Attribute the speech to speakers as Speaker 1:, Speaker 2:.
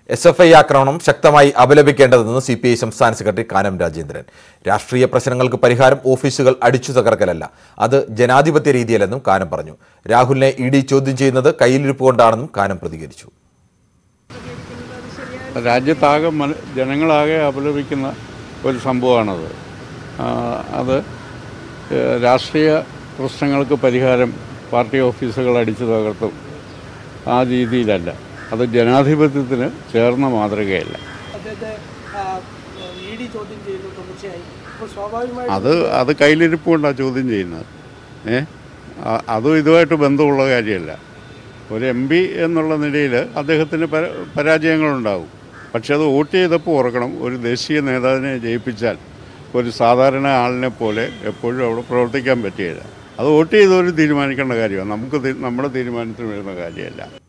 Speaker 1: S F I ആക്രമണം ശക്തമായി അപലപിക്കേണ്ടതെന്ന് സി പി ഐ സംസ്ഥാന സെക്രട്ടറി കാനം രാജേന്ദ്രൻ രാഷ്ട്രീയ പ്രശ്നങ്ങൾക്ക് പരിഹാരം ഓഫീസുകൾ അടിച്ചു തകർക്കലല്ല അത് ജനാധിപത്യ രീതിയല്ലെന്നും കാനം പറഞ്ഞു രാഹുലിനെ ഇ ഡി ചോദ്യം ചെയ്യുന്നത് കയ്യിലിരിപ്പ് കൊണ്ടാണെന്നും കാനം പ്രതികരിച്ചു
Speaker 2: രാജ്യത്താകെ മന ജനങ്ങളാകെ അപലപിക്കുന്ന ഒരു സംഭവമാണത് ആ, അത് ഏഹ്, രാഷ്ട്രീയ പ്രശ്നങ്ങൾക്ക് പരിഹാരം പാർട്ടി ഓഫീസുകൾ അടിച്ചു തകർത്തും ആ രീതിയിലല്ല അത് ജനാധിപത്യത്തിന് ചേർന്ന മാതൃകയല്ല
Speaker 3: അദ്ദേഹത്തെ ഇ ഡി ചോദ്യം ചെയ്യുന്നു തുടർച്ചയായി അപ്പോൾ സ്വാഭാവികമായി
Speaker 2: അത് അത് കയ്യിലിരിപ്പ് കൊണ്ടാണ് ചോദ്യം ചെയ്യുന്നത് ഏ ആ- അതും ഇതുമായിട്ട് ബന്ധമുള്ള കാര്യമല്ല ഒരു എം പി എന്നുള്ള നിലയിൽ അദ്ദേഹത്തിന് പര പരാജയങ്ങളുണ്ടാവും പക്ഷെ അത് വോട്ട് ചെയ്തപ്പോൾ ഓർക്കണം ഒരു ദേശീയ നേതാവിനെ ജയിപ്പിച്ചാൽ ഒരു സാധാരണ ആളിനെ പോലെ എപ്പോഴും അവിടെ പ്രവർത്തിക്കാൻ പറ്റുകയില്ല അത് വോട്ട് ചെയ്തവർ തീരുമാനിക്കേണ്ട കാര്യമാണ് നമുക്ക് തീ- നമ്മുടെ തീരുമാനത്തിന് വരുന്ന കാര്യമല്ല